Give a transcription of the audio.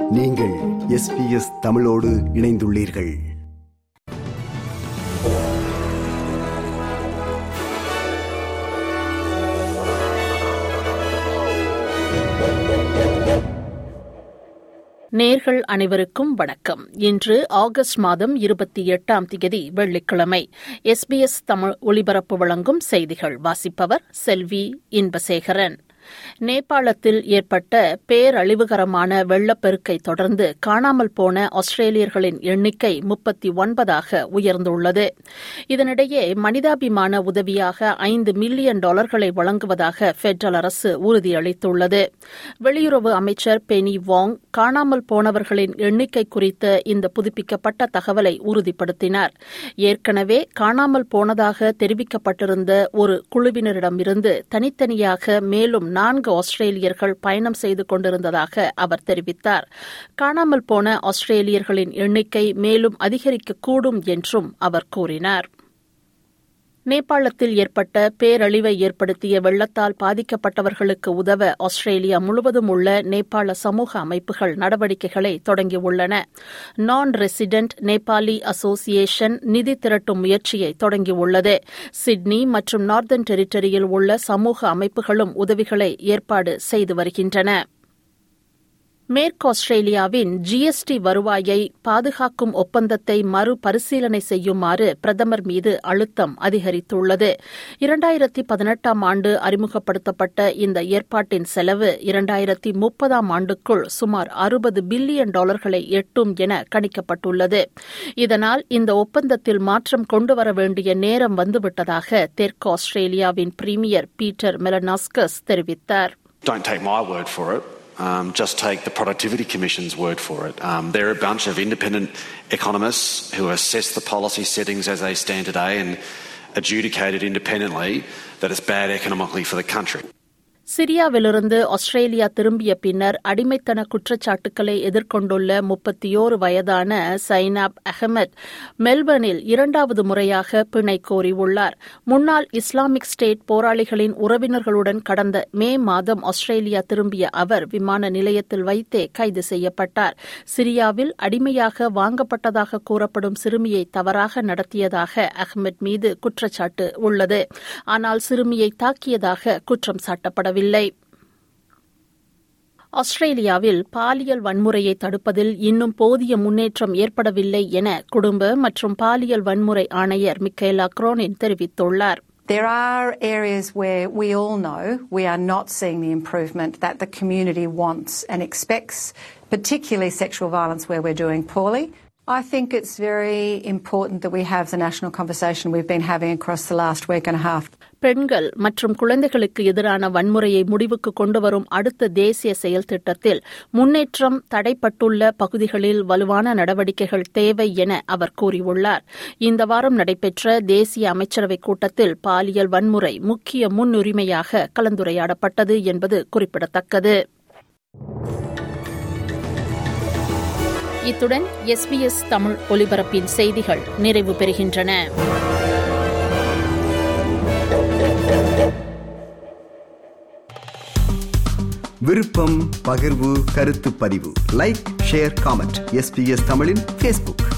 நீங்கள் எஸ்பிஎஸ் தமிழோடு இணைந்துள்ளீர்கள் நேர்கள் அனைவருக்கும் வணக்கம் இன்று ஆகஸ்ட் மாதம் இருபத்தி எட்டாம் தேதி வெள்ளிக்கிழமை எஸ்பிஎஸ் தமிழ் ஒலிபரப்பு வழங்கும் செய்திகள் வாசிப்பவர் செல்வி இன்பசேகரன் நேபாளத்தில் ஏற்பட்ட பேரழிவுகரமான வெள்ளப்பெருக்கை தொடர்ந்து காணாமல் போன ஆஸ்திரேலியர்களின் எண்ணிக்கை முப்பத்தி ஒன்பதாக உயர்ந்துள்ளது இதனிடையே மனிதாபிமான உதவியாக ஐந்து மில்லியன் டாலர்களை வழங்குவதாக பெட்ரல் அரசு உறுதியளித்துள்ளது வெளியுறவு அமைச்சர் பெனி வாங் காணாமல் போனவர்களின் எண்ணிக்கை குறித்த இந்த புதுப்பிக்கப்பட்ட தகவலை உறுதிப்படுத்தினார் ஏற்கனவே காணாமல் போனதாக தெரிவிக்கப்பட்டிருந்த ஒரு குழுவினரிடமிருந்து தனித்தனியாக மேலும் நான்கு ஆஸ்திரேலியர்கள் பயணம் செய்து கொண்டிருந்ததாக அவர் தெரிவித்தார் காணாமல் போன ஆஸ்திரேலியர்களின் எண்ணிக்கை மேலும் அதிகரிக்கக்கூடும் என்றும் அவர் கூறினார் நேபாளத்தில் ஏற்பட்ட பேரழிவை ஏற்படுத்திய வெள்ளத்தால் பாதிக்கப்பட்டவர்களுக்கு உதவ ஆஸ்திரேலியா முழுவதும் உள்ள நேபாள சமூக அமைப்புகள் நடவடிக்கைகளை தொடங்கியுள்ளன நான் ரெசிடென்ட் நேபாளி அசோசியேஷன் நிதி திரட்டும் முயற்சியை தொடங்கியுள்ளது சிட்னி மற்றும் நார்தன் டெரிட்டரியில் உள்ள சமூக அமைப்புகளும் உதவிகளை ஏற்பாடு செய்து வருகின்றன மேற்கு ஆஸ்திரேலியாவின் ஜிஎஸ்டி வருவாயை பாதுகாக்கும் ஒப்பந்தத்தை மறுபரிசீலனை செய்யுமாறு பிரதமர் மீது அழுத்தம் அதிகரித்துள்ளது இரண்டாயிரத்தி பதினெட்டாம் ஆண்டு அறிமுகப்படுத்தப்பட்ட இந்த ஏற்பாட்டின் செலவு இரண்டாயிரத்தி முப்பதாம் ஆண்டுக்குள் சுமார் அறுபது பில்லியன் டாலர்களை எட்டும் என கணிக்கப்பட்டுள்ளது இதனால் இந்த ஒப்பந்தத்தில் மாற்றம் கொண்டுவர வேண்டிய நேரம் வந்துவிட்டதாக தெற்கு ஆஸ்திரேலியாவின் பிரீமியர் பீட்டர் மெலனாஸ்கஸ் தெரிவித்தார் Don't take my word for it. Um, just take the Productivity Commission's word for it. Um, they're a bunch of independent economists who assess the policy settings as they stand today and adjudicate it independently that it's bad economically for the country. சிரியாவிலிருந்து Australia திரும்பிய பின்னர் அடிமைத்தன குற்றச்சாட்டுக்களை எதிர்கொண்டுள்ள முப்பத்தியோரு வயதான சைனாப் அகமத் மெல்பர்னில் இரண்டாவது முறையாக பிணை கோரியுள்ளார் முன்னாள் இஸ்லாமிக் ஸ்டேட் போராளிகளின் உறவினர்களுடன் கடந்த மே மாதம் ஆஸ்திரேலியா திரும்பிய அவர் விமான நிலையத்தில் வைத்தே கைது செய்யப்பட்டார் சிரியாவில் அடிமையாக வாங்கப்பட்டதாக கூறப்படும் சிறுமியை தவறாக நடத்தியதாக அகமத் மீது குற்றச்சாட்டு உள்ளது ஆனால் சிறுமியை தாக்கியதாக குற்றம் சாட்டப்படவில்லை வரவில்லை ஆஸ்திரேலியாவில் பாலியல் வன்முறையை தடுப்பதில் இன்னும் போதிய முன்னேற்றம் ஏற்படவில்லை என குடும்ப மற்றும் பாலியல் வன்முறை ஆணையர் மிக்கேலா குரோனின் தெரிவித்துள்ளார் There are areas where we all know we are not seeing the improvement that the community wants and expects, particularly sexual violence where we're doing poorly. I think it's very important that we have the national conversation we've been having across the last week and a half. பெண்கள் மற்றும் குழந்தைகளுக்கு எதிரான வன்முறையை முடிவுக்கு கொண்டுவரும் அடுத்த தேசிய செயல் திட்டத்தில் முன்னேற்றம் தடைப்பட்டுள்ள பகுதிகளில் வலுவான நடவடிக்கைகள் தேவை என அவர் கூறியுள்ளார் இந்த வாரம் நடைபெற்ற தேசிய அமைச்சரவைக் கூட்டத்தில் பாலியல் வன்முறை முக்கிய முன்னுரிமையாக கலந்துரையாடப்பட்டது என்பது குறிப்பிடத்தக்கது இத்துடன் எஸ்பிஎஸ் தமிழ் ஒலிபரப்பின் செய்திகள் நிறைவு பெறுகின்றன விருப்பம் பகிர்வு கருத்து பதிவு லைக் ஷேர் காமெண்ட் எஸ்பிஎஸ் தமிழின் ஃபேஸ்புக்